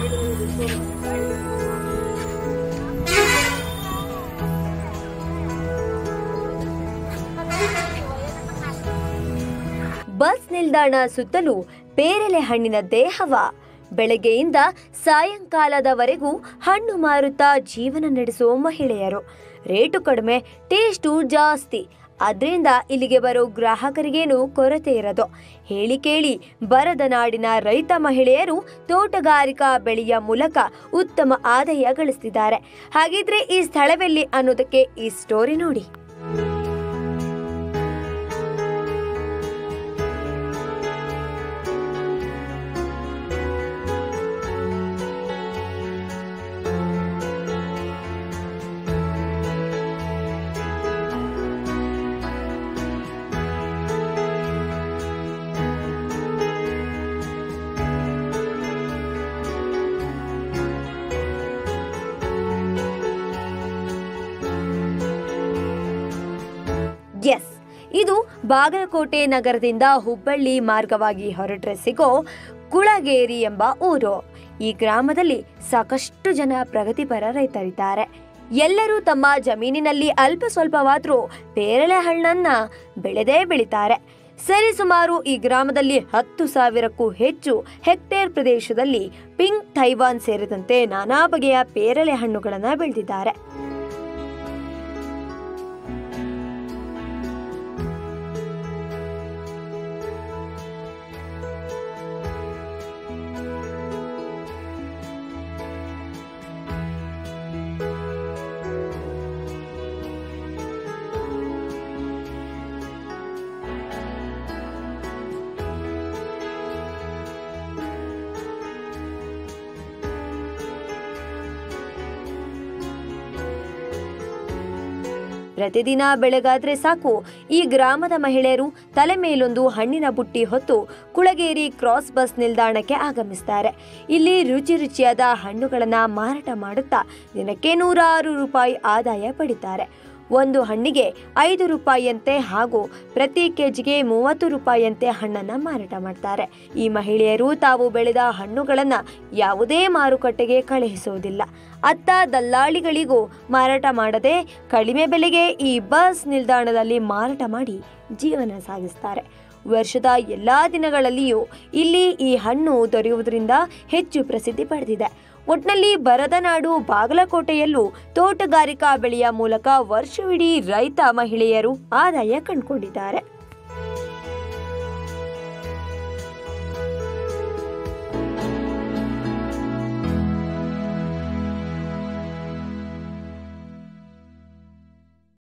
bus ನಿಲ್ದಾಣ ಸುತ್ತಲೂ ಪೇರಲೆ ಹಣ್ಣಿನ ದೇಹವ ಬೆಳಗ್ಗೆಯಿಂದ ಸಾಯಂಕಾಲದವರೆಗೂ ಹಣ್ಣು ಮಾರುತ್ತಾ ಜೀವನ ನಡೆಸುವ ಮಹಿಳೆಯರು ರೇಟು ಕಡಿಮೆ ಟೇಸ್ಟು ಜಾಸ್ತಿ ಅದರಿಂದ ಇಲ್ಲಿಗೆ ಬರೋ ಗ್ರಾಹಕರಿಗೇನು ಕೊರತೆ ಇರೋದು ಹೇಳಿ ಕೇಳಿ ಬರದ ನಾಡಿನ ರೈತ ಮಹಿಳೆಯರು ತೋಟಗಾರಿಕಾ ಬೆಳೆಯ ಮೂಲಕ ಉತ್ತಮ ಆದಾಯ ಗಳಿಸ್ತಿದ್ದಾರೆ ಹಾಗಿದ್ರೆ ಈ ಸ್ಥಳವೆಲ್ಲಿ ಅನ್ನೋದಕ್ಕೆ ಈ ಸ್ಟೋರಿ ನೋಡಿ ಎಸ್ ಇದು ಬಾಗಲಕೋಟೆ ನಗರದಿಂದ ಹುಬ್ಬಳ್ಳಿ ಮಾರ್ಗವಾಗಿ ಹೊರಟ್ರೆ ಸಿಗೋ ಕುಳಗೇರಿ ಎಂಬ ಊರು ಈ ಗ್ರಾಮದಲ್ಲಿ ಸಾಕಷ್ಟು ಜನ ಪ್ರಗತಿಪರ ರೈತರಿದ್ದಾರೆ ಎಲ್ಲರೂ ತಮ್ಮ ಜಮೀನಿನಲ್ಲಿ ಅಲ್ಪ ಸ್ವಲ್ಪವಾದ್ರೂ ಪೇರಳೆ ಹಣ್ಣನ್ನ ಬೆಳೆದೇ ಬೆಳಿತಾರೆ ಸರಿಸುಮಾರು ಈ ಗ್ರಾಮದಲ್ಲಿ ಹತ್ತು ಸಾವಿರಕ್ಕೂ ಹೆಚ್ಚು ಹೆಕ್ಟೇರ್ ಪ್ರದೇಶದಲ್ಲಿ ಪಿಂಕ್ ಥೈವಾನ್ ಸೇರಿದಂತೆ ನಾನಾ ಬಗೆಯ ಪೇರಳೆ ಹಣ್ಣುಗಳನ್ನು ಬೆಳೆದಿದ್ದಾರೆ ಪ್ರತಿದಿನ ಬೆಳಗಾದ್ರೆ ಸಾಕು ಈ ಗ್ರಾಮದ ಮಹಿಳೆಯರು ತಲೆ ಮೇಲೊಂದು ಹಣ್ಣಿನ ಬುಟ್ಟಿ ಹೊತ್ತು ಕುಳಗೇರಿ ಕ್ರಾಸ್ ಬಸ್ ನಿಲ್ದಾಣಕ್ಕೆ ಆಗಮಿಸ್ತಾರೆ ಇಲ್ಲಿ ರುಚಿ ರುಚಿಯಾದ ಹಣ್ಣುಗಳನ್ನ ಮಾರಾಟ ಮಾಡುತ್ತಾ ದಿನಕ್ಕೆ ನೂರಾರು ರೂಪಾಯಿ ಆದಾಯ ಪಡಿತಾರೆ ಒಂದು ಹಣ್ಣಿಗೆ ಐದು ರೂಪಾಯಿಯಂತೆ ಹಾಗೂ ಪ್ರತಿ ಕೆಜಿಗೆ ಮೂವತ್ತು ರೂಪಾಯಿಯಂತೆ ಹಣ್ಣನ್ನ ಮಾರಾಟ ಮಾಡ್ತಾರೆ ಈ ಮಹಿಳೆಯರು ತಾವು ಬೆಳೆದ ಹಣ್ಣುಗಳನ್ನ ಯಾವುದೇ ಮಾರುಕಟ್ಟೆಗೆ ಕಳುಹಿಸುವುದಿಲ್ಲ ಅತ್ತ ದಲ್ಲಾಳಿಗಳಿಗೂ ಮಾರಾಟ ಮಾಡದೆ ಕಡಿಮೆ ಬೆಲೆಗೆ ಈ ಬಸ್ ನಿಲ್ದಾಣದಲ್ಲಿ ಮಾರಾಟ ಮಾಡಿ ಜೀವನ ಸಾಗಿಸ್ತಾರೆ ವರ್ಷದ ಎಲ್ಲಾ ದಿನಗಳಲ್ಲಿಯೂ ಇಲ್ಲಿ ಈ ಹಣ್ಣು ದೊರೆಯುವುದರಿಂದ ಹೆಚ್ಚು ಪ್ರಸಿದ್ಧಿ ಪಡೆದಿದೆ ಒಟ್ನಲ್ಲಿ ಬರದ ನಾಡು ಬಾಗಲಕೋಟೆಯಲ್ಲೂ ತೋಟಗಾರಿಕಾ ಬೆಳೆಯ ಮೂಲಕ ವರ್ಷವಿಡೀ ರೈತ ಮಹಿಳೆಯರು ಆದಾಯ ಕಂಡುಕೊಂಡಿದ್ದಾರೆ